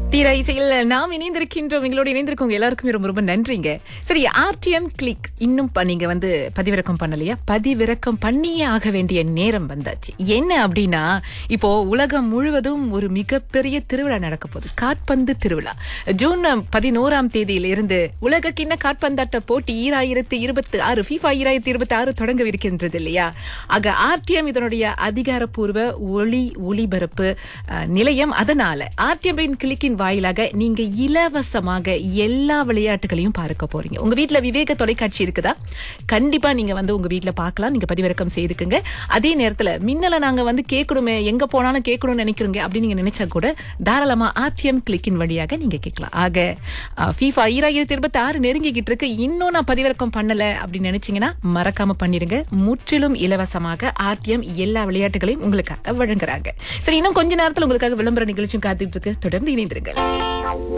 தீர இசையில் நாம் இணைந்திருக்கின்றோம் எங்களோட இணைந்திருக்கவங்க எல்லாருக்குமே ரொம்ப ரொம்ப நன்றிங்க சரி ஆர்டிஎம் கிளிக் இன்னும் ப- நீங்க வந்து பதிவிறக்கம் பண்ணலையா பதிவிறக்கம் பண்ணியே ஆக வேண்டிய நேரம் வந்தாச்சு என்ன அப்படின்னா இப்போ உலகம் முழுவதும் ஒரு மிகப்பெரிய திருவிழா நடக்க போகுது காட்பந்து திருவிழா ஜூன் பதினோராம் தேதியில இருந்து உலக கிண்ண காட்பந்தாட்ட போட்டி ஈராயிரத்து இருபத்தி ஆறு FIFA ஈராயிரத்தி இருபத்தி ஆறு தொடங்கவிருக்கின்றது இல்லையா ஆக ஆர்டிஎம் இதனுடைய அதிகாரப்பூர்வ ஒளி ஒளிபரப்பு அஹ், நிலையம் அதனால ஆர்டிஎம் கிளிக்கின் வாயிலாக நீங்க இலவசமாக எல்லா விளையாட்டுகளையும் பார்க்க போறீங்க உங்க வீட்ல விவேக தொலைக்காட்சி இருக்குதா கண்டிப்பா நீங்க வந்து உங்க வீட்ல பார்க்கலாம் நீங்க பதிவிறக்கம் செய்துக்குங்க அதே நேரத்துல மின்னல நாங்க வந்து கேட்கணுமே எங்க போனாலும் கேட்கணும்னு நினைக்கிறீங்க அப்படின்னு நீங்க நினைச்சா கூட தாராளமா ஆர்டிஎம் கிளிக்கின் வழியாக நீங்க கேட்கலாம் ஆக அஹ், FIFA ஈராயிரத்தி இருபத்தி ஆறு நெருங்கிக்கிட்டு இருக்கு இன்னும் நான் பதிவிறக்கம் பண்ணல அப்படின்னு நினைச்சீங்கன்னா மறக்காம பண்ணிருங்க முற்றிலும் இலவசமாக ஆர்டிஎம் எல்லா விளையாட்டுகளையும் உங்களுக்காக வழங்குறாங்க சரி இன்னும் கொஞ்ச நேரத்துல உங்களுக்காக விளம்பர நிகழ்ச்சியும் காத்துட்டு இருக்கு தொடர்ந்து இணைந்திருங்கள்